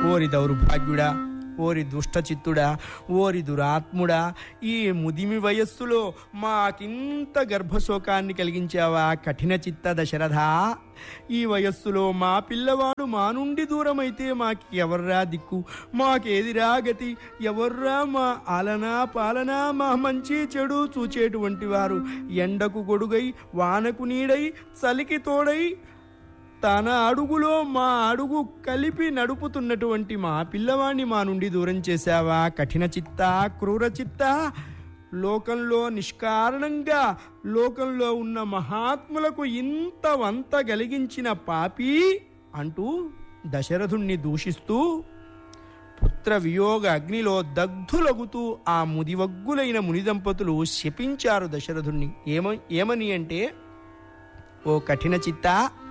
ఓరి దౌర్భాగ్యుడా ఓరి దుష్టచిత్తుడా ఓరి దురాత్ముడా ఈ ముదిమి వయస్సులో మాకింత గర్భశోకాన్ని కలిగించావా కఠిన చిత్త దశరథ ఈ వయస్సులో మా పిల్లవాడు మా నుండి దూరమైతే మాకు ఎవర్రా దిక్కు మాకేదిరా గతి ఎవర్రా మా ఆలనా పాలనా మా మంచి చెడు చూచేటువంటి వారు ఎండకు గొడుగై వానకు నీడై చలికి తోడై తన అడుగులో మా అడుగు కలిపి నడుపుతున్నటువంటి మా పిల్లవాణ్ణి మా నుండి దూరం చేశావా కఠిన చిత్త క్రూర చిత్త లోకంలో నిష్కారణంగా లోకంలో ఉన్న మహాత్ములకు ఇంత వంత కలిగించిన పాపి అంటూ దశరథుణ్ణి దూషిస్తూ పుత్ర వియోగ అగ్నిలో దగ్ధులగుతూ ఆ ముదివగ్గులైన ముని దంపతులు శపించారు దశరథుణ్ణి ఏమ ఏమని అంటే ఓ కఠిన చిత్త